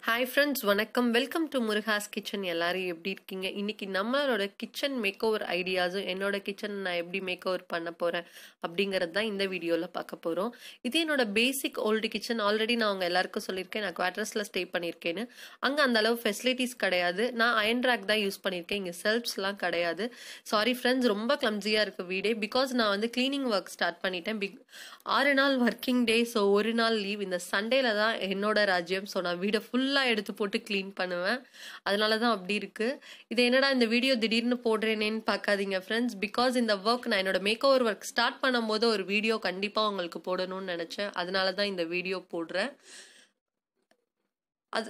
hi friends வணக்கம் welcome to Murugas kitchen எல்லாரும் எப்படி இருக்கீங்க இன்னைக்கு நம்மளோட கிச்சன் மேக் ஓவர் ஐடியாஸும் என்னோட கிச்சன் நான் எப்படி மேக் ஓவர் பண்ண போகிறேன் அப்படிங்கிறது தான் இந்த வீடியோவில் பார்க்க போகிறோம் இது என்னோட பேசிக் ஓல்டு கிச்சன் ஆல்ரெடி நான் அவங்க எல்லாருக்கும் சொல்லியிருக்கேன் நான் குவார்டர்ஸில் ஸ்டே பண்ணியிருக்கேன்னு அங்கே அந்த அளவு ஃபெசிலிட்டிஸ் கிடையாது நான் அயன் ரேக் தான் யூஸ் பண்ணியிருக்கேன் இங்கே செல்ஃப்ஸ்லாம் கிடையாது சாரி ஃப்ரெண்ட்ஸ் ரொம்ப கிளம்ஸியாக இருக்குது வீடே பிகாஸ் நான் வந்து க்ளீனிங் ஒர்க் ஸ்டார்ட் பண்ணிட்டேன் பிக் ஆறு நாள் ஒர்க்கிங் டே ஸோ ஒரு நாள் லீவ் இந்த சண்டேல தான் என்னோட ராஜ்யம் ஸோ நான் வீடை ஃபுல்லாக எடுத்து போட்டு க்ளீன் பண்ணுவேன் அதனால தான் அப்படி இருக்குது இது என்னடா இந்த வீடியோ திடீர்னு போடுறேனேன்னு பார்க்காதீங்க ஃப்ரெண்ட்ஸ் பிகாஸ் இந்த ஒர்க் நான் என்னோட மேக் ஓவர் ஒர்க் ஸ்டார்ட் பண்ணும்போது ஒரு வீடியோ கண்டிப்பாக உங்களுக்கு போடணும்னு நினச்சேன் அதனால தான் இந்த வீடியோ போடுறேன் அது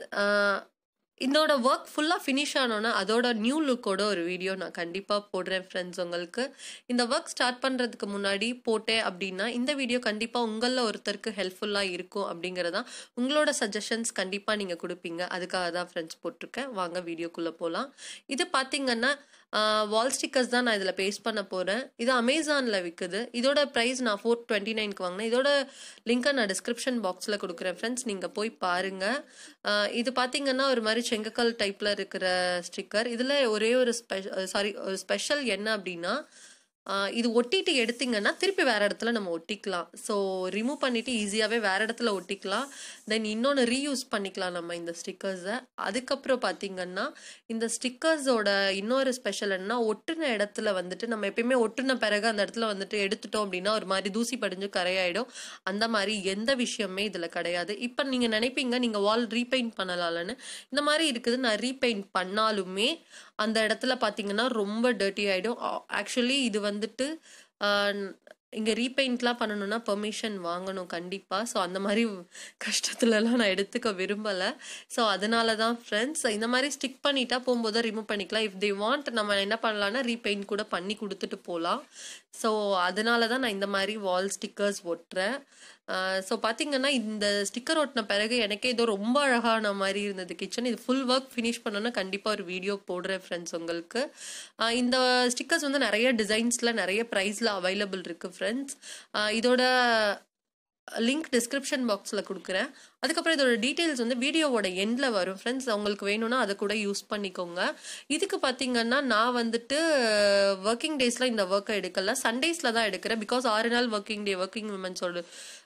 இதோட ஒர்க் ஃபுல்லாக ஃபினிஷ் ஆனோன்னா அதோட நியூ லுக்கோட ஒரு வீடியோ நான் கண்டிப்பாக போடுறேன் ஃப்ரெண்ட்ஸ் உங்களுக்கு இந்த ஒர்க் ஸ்டார்ட் பண்ணுறதுக்கு முன்னாடி போட்டேன் அப்படின்னா இந்த வீடியோ கண்டிப்பாக உங்களில் ஒருத்தருக்கு ஹெல்ப்ஃபுல்லாக இருக்கும் அப்படிங்கிறதான் உங்களோட சஜஷன்ஸ் கண்டிப்பாக நீங்கள் கொடுப்பீங்க அதுக்காக தான் ஃப்ரெண்ட்ஸ் போட்டிருக்கேன் வாங்க வீடியோக்குள்ளே போகலாம் இது பார்த்தீங்கன்னா வால் ஸ்டிக்கர்ஸ் தான் நான் இதில் பேஸ்ட் பண்ண போகிறேன் இது அமேசானில் விற்குது இதோட ப்ரைஸ் நான் ஃபோர் டுவெண்ட்டி நைனுக்கு வாங்கினேன் இதோட லிங்க்கை நான் டிஸ்கிரிப்ஷன் பாக்ஸில் கொடுக்குறேன் ஃப்ரெண்ட்ஸ் நீங்கள் போய் பாருங்கள் இது பார்த்தீங்கன்னா ஒரு மாதிரி செங்கக்கல் டைப்பில் இருக்கிற ஸ்டிக்கர் இதில் ஒரே ஒரு ஸ்பெ சாரி ஒரு ஸ்பெஷல் என்ன அப்படின்னா இது ஒட்டிட்டு எடுத்தீங்கன்னா திருப்பி வேறு இடத்துல நம்ம ஒட்டிக்கலாம் ஸோ ரிமூவ் பண்ணிவிட்டு ஈஸியாகவே வேறு இடத்துல ஒட்டிக்கலாம் தென் இன்னொன்று ரீயூஸ் பண்ணிக்கலாம் நம்ம இந்த ஸ்டிக்கர்ஸை அதுக்கப்புறம் பார்த்தீங்கன்னா இந்த ஸ்டிக்கர்ஸோட இன்னொரு ஸ்பெஷல் என்னன்னா ஒட்டுன இடத்துல வந்துட்டு நம்ம எப்பயுமே ஒட்டுன பிறகு அந்த இடத்துல வந்துட்டு எடுத்துட்டோம் அப்படின்னா ஒரு மாதிரி தூசி படிஞ்சு கரையாயிடும் அந்த மாதிரி எந்த விஷயமே இதில் கிடையாது இப்போ நீங்கள் நினைப்பீங்க நீங்கள் வால் ரீபெயிண்ட் பண்ணலாம்னு இந்த மாதிரி இருக்குது நான் ரீபெயிண்ட் பண்ணாலுமே அந்த இடத்துல பார்த்தீங்கன்னா ரொம்ப டர்ட்டி ஆகிடும் ஆக்சுவலி இது வந்துட்டு இங்கே ரீபெயிண்ட்லாம் பண்ணணும்னா பெர்மிஷன் வாங்கணும் கண்டிப்பாக ஸோ அந்த மாதிரி கஷ்டத்துலலாம் நான் எடுத்துக்க விரும்பலை ஸோ அதனால தான் ஃப்ரெண்ட்ஸ் இந்த மாதிரி ஸ்டிக் பண்ணிட்டா போகும்போது ரிமூவ் பண்ணிக்கலாம் இஃப் தி வாண்ட் நம்ம என்ன பண்ணலான்னா ரீபெயிண்ட் கூட பண்ணி கொடுத்துட்டு போகலாம் ஸோ அதனால தான் நான் இந்த மாதிரி வால் ஸ்டிக்கர்ஸ் ஒட்டுறேன் ஸோ பார்த்தீங்கன்னா இந்த ஸ்டிக்கர் ஒட்டின பிறகு எனக்கே ஏதோ ரொம்ப அழகான மாதிரி இருந்தது கிச்சன் இது ஃபுல் ஒர்க் ஃபினிஷ் பண்ணோன்னா கண்டிப்பாக ஒரு வீடியோ போடுறேன் ஃப்ரெண்ட்ஸ் உங்களுக்கு இந்த ஸ்டிக்கர்ஸ் வந்து நிறைய டிசைன்ஸில் நிறைய ப்ரைஸில் அவைலபிள் இருக்குது ஃப்ரெண்ட்ஸ் இதோட லிங்க் டிஸ்கிரிப்ஷன் பாக்ஸில் கொடுக்குறேன் அதுக்கப்புறம் இதோட டீட்டெயில்ஸ் வந்து வீடியோவோட எண்டில் வரும் ஃப்ரெண்ட்ஸ் உங்களுக்கு வேணும்னா அதை கூட யூஸ் பண்ணிக்கோங்க இதுக்கு பார்த்தீங்கன்னா நான் வந்துட்டு ஒர்க்கிங் டேஸில் இந்த ஒர்க்கை எடுக்கல சண்டேஸில் தான் எடுக்கிறேன் பிகாஸ் ஆறு நாள் ஒர்க்கிங் டே ஒர்க்கிங் உமன்ஸோட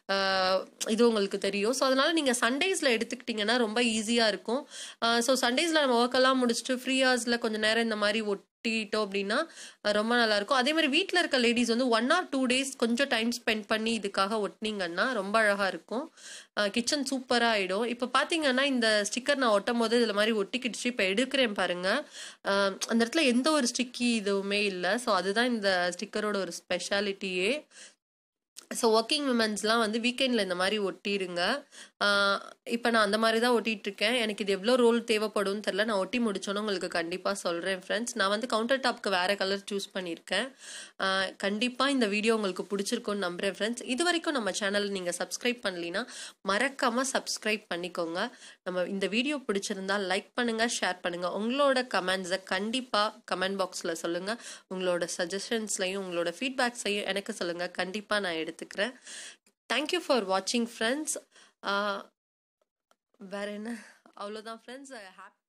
இது உங்களுக்கு தெரியும் ஸோ அதனால் நீங்கள் சண்டேஸில் எடுத்துக்கிட்டிங்கன்னா ரொம்ப ஈஸியாக இருக்கும் ஸோ சண்டேஸில் நம்ம ஒர்க்கெல்லாம் முடிச்சுட்டு ஃப்ரீ ஹவர்ஸில் கொஞ்சம் நேரம் இந்த மாதிரி ஒட்டிட்டோம் அப்படின்னா ரொம்ப நல்லாயிருக்கும் அதே மாதிரி வீட்டில் இருக்க லேடிஸ் வந்து ஒன் ஆர் டூ டேஸ் கொஞ்சம் டைம் ஸ்பெண்ட் பண்ணி இதுக்காக ஒட்டினீங்கன்னா ரொம்ப அழகாக இருக்கும் கிச்சன் சூப்பராக ஆகிடும் இப்போ பார்த்தீங்கன்னா இந்த ஸ்டிக்கர் நான் ஒட்டும் போது இதில் மாதிரி ஒட்டிக்கிடுச்சு இப்போ எடுக்கிறேன் பாருங்கள் அந்த இடத்துல எந்த ஒரு ஸ்டிக்கி இதுவுமே இல்லை ஸோ அதுதான் இந்த ஸ்டிக்கரோட ஒரு ஸ்பெஷாலிட்டியே ஸோ ஒர்க்கிங் விமன்ஸ்லாம் வந்து வீக்கெண்டில் இந்த மாதிரி ஒட்டிடுங்க இப்போ நான் அந்த மாதிரி தான் ஒட்டிகிட்ருக்கேன் எனக்கு இது எவ்வளோ ரோல் தேவைப்படும்னு தெரில நான் ஒட்டி முடிச்சோன்னு உங்களுக்கு கண்டிப்பாக சொல்கிறேன் ஃப்ரெண்ட்ஸ் நான் வந்து கவுண்டர் டாப்க்கு வேறு கலர் சூஸ் பண்ணியிருக்கேன் கண்டிப்பாக இந்த வீடியோ உங்களுக்கு பிடிச்சிருக்கும்னு நம்புகிறேன் ஃப்ரெண்ட்ஸ் இது வரைக்கும் நம்ம சேனலில் நீங்கள் சப்ஸ்கிரைப் பண்ணலினா மறக்காமல் சப்ஸ்கிரைப் பண்ணிக்கோங்க நம்ம இந்த வீடியோ பிடிச்சிருந்தா லைக் பண்ணுங்கள் ஷேர் பண்ணுங்கள் உங்களோட கமெண்ட்ஸை கண்டிப்பாக கமெண்ட் பாக்ஸில் சொல்லுங்கள் உங்களோட சஜஷன்ஸ்லையும் உங்களோட ஃபீட்பேக்ஸையும் எனக்கு சொல்லுங்கள் கண்டிப்பாக நான் எடுத்துக்கிறேன் தேங்க்யூ ஃபார் வாட்சிங் ஃப்ரெண்ட்ஸ் வேற என்ன அவ்வளோதான் ஃப்ரெண்ட்ஸ் ஹாப்பி